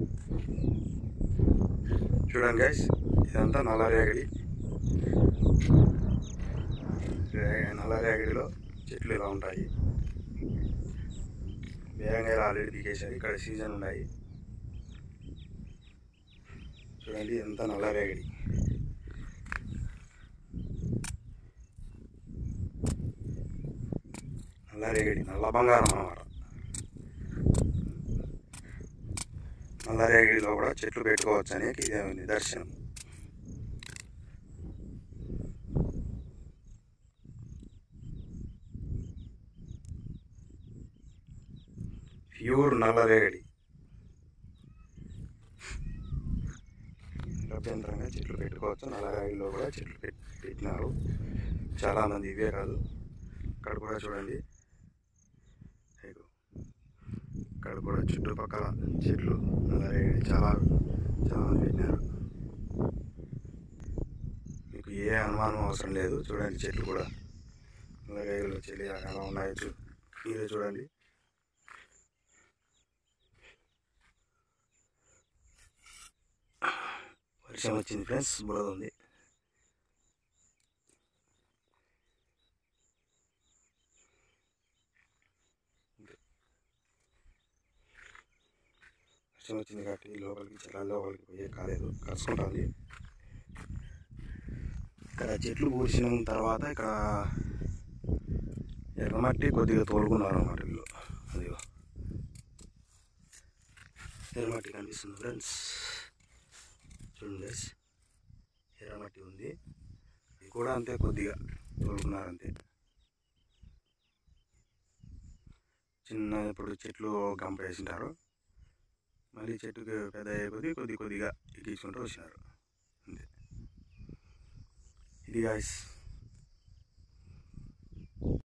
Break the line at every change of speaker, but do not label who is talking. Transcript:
చూడండి గైస్ ఇదంతా నల్ల రేగడి రే- నల్ల రేగడిలో చెట్లు ఇలా ఉంటాయి బేరంగా ఆల్రెడీ దిగేశారు ఇక్కడ సీజన్ ఉన్నాయి చూడండి ఎంత నల్ల రేగడి నల్ల రేగడి నల్ల బంగారం అన్నమాట నల్ల రేగడిలో కూడా చెట్లు పెట్టుకోవచ్చు అనేది ఇదే నిదర్శనం ప్యూర్ నల్ల రేగడి అభ్యంతరంగా చెట్లు పెట్టుకోవచ్చు నల్ల రేగడిలో కూడా చెట్లు పెట్ పెట్టినారు చాలామంది ఇవే కాదు ఇక్కడ కూడా చూడండి ఇగో. ఇక్కడ కూడా చుట్టుపక్కల చెట్లు నల్ల రేగడి చాలా చాలా మంది పెట్టినారు మీకు ఏ అనుమానం అవసరం లేదు చూడండి చెట్లు కూడా నల్ల రేగడిలో చెట్లు ఎలా ఉన్నాయో చూ మీరే చూడండి వర్షం వచ్చింది ఫ్రెండ్స్ బురద ఉంది వర్షం వచ్చింది కాబట్టి లోపలికి చాలా లోపలికి పోయే కాలేదు కలుసుకుంటుంది ఇక్కడ చెట్లు పూసిన తర్వాత ఇక్కడ ఎర్రమట్టి కొద్దిగా తోలుకున్నారు అన్నమాట వీళ్ళు అదిగో ఎర్రమట్టి కనిపిస్తుంది ఫ్రెండ్స్ చూడండి గైస్ ఎర్రమట్టి ఉంది ఇది కూడా అంతే కొద్దిగా తోలుకున్నారు అంతే చిన్న ఇప్పుడు చెట్లు గంప వేసింటారు మళ్ళీ చెట్టుకి పెద్ద అయ్యే కొద్ది కొద్ది కొద్దిగా ఎక్కించుకుంటూ వచ్చినారు అంతే ఇది గాయస్